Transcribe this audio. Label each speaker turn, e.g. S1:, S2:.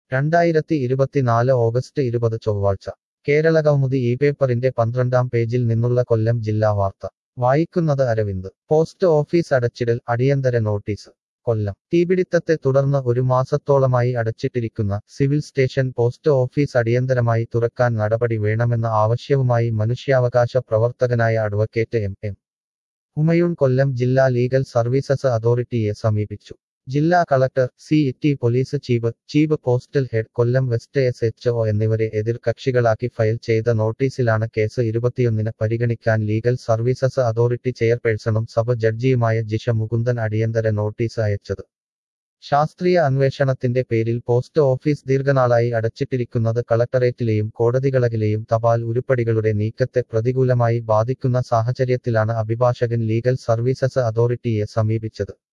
S1: രണ്ടായിരത്തി ഇരുപത്തിനാല് ഓഗസ്റ്റ് ഇരുപത് ചൊവ്വാഴ്ച കേരളകൗമുദി ഈ പേപ്പറിന്റെ പന്ത്രണ്ടാം പേജിൽ നിന്നുള്ള കൊല്ലം ജില്ലാ വാർത്ത വായിക്കുന്നത് അരവിന്ദ് പോസ്റ്റ് ഓഫീസ് അടച്ചിടൽ അടിയന്തര നോട്ടീസ് കൊല്ലം തീപിടിത്തത്തെ തുടർന്ന് ഒരു മാസത്തോളമായി അടച്ചിട്ടിരിക്കുന്ന സിവിൽ സ്റ്റേഷൻ പോസ്റ്റ് ഓഫീസ് അടിയന്തരമായി തുറക്കാൻ നടപടി വേണമെന്ന ആവശ്യവുമായി മനുഷ്യാവകാശ പ്രവർത്തകനായ advocate M M Humayun Kollam ജില്ലാ ലീഗൽ സർവീസസ് അതോറിറ്റിയെ സമീപിച്ചു ജില്ലാ collector C T police chief chief postal head Kollam west S H O എന്നിവരെ എതിർകക്ഷികളാക്കി ഫയൽ ചെയ്ത നോട്ടീസിലാണ് കേസ് ഇരുപത്തിയൊന്നിന് പരിഗണിക്കാൻ ലീഗൽ സർവീസസ് അതോറിറ്റി ചെയർപേഴ്സണും സബ് ജഡ്ജിയുമായ ജിഷ മുകുന്ദൻ അടിയന്തര നോട്ടീസ് അയച്ചത് ശാസ്ത്രീയ അന്വേഷണത്തിന്റെ പേരിൽ പോസ്റ്റ് ഓഫീസ് ദീർഘനാളായി അടച്ചിട്ടിരിക്കുന്നത് കളക്ടറേറ്റിലെയും കോടതികളിലെയും തപാൽ ഉരുപ്പടികളുടെ നീക്കത്തെ പ്രതികൂലമായി ബാധിക്കുന്ന സാഹചര്യത്തിലാണ് അഭിഭാഷകൻ ലീഗൽ സർവീസസ് അതോറിറ്റിയെ സമീപിച്ചത്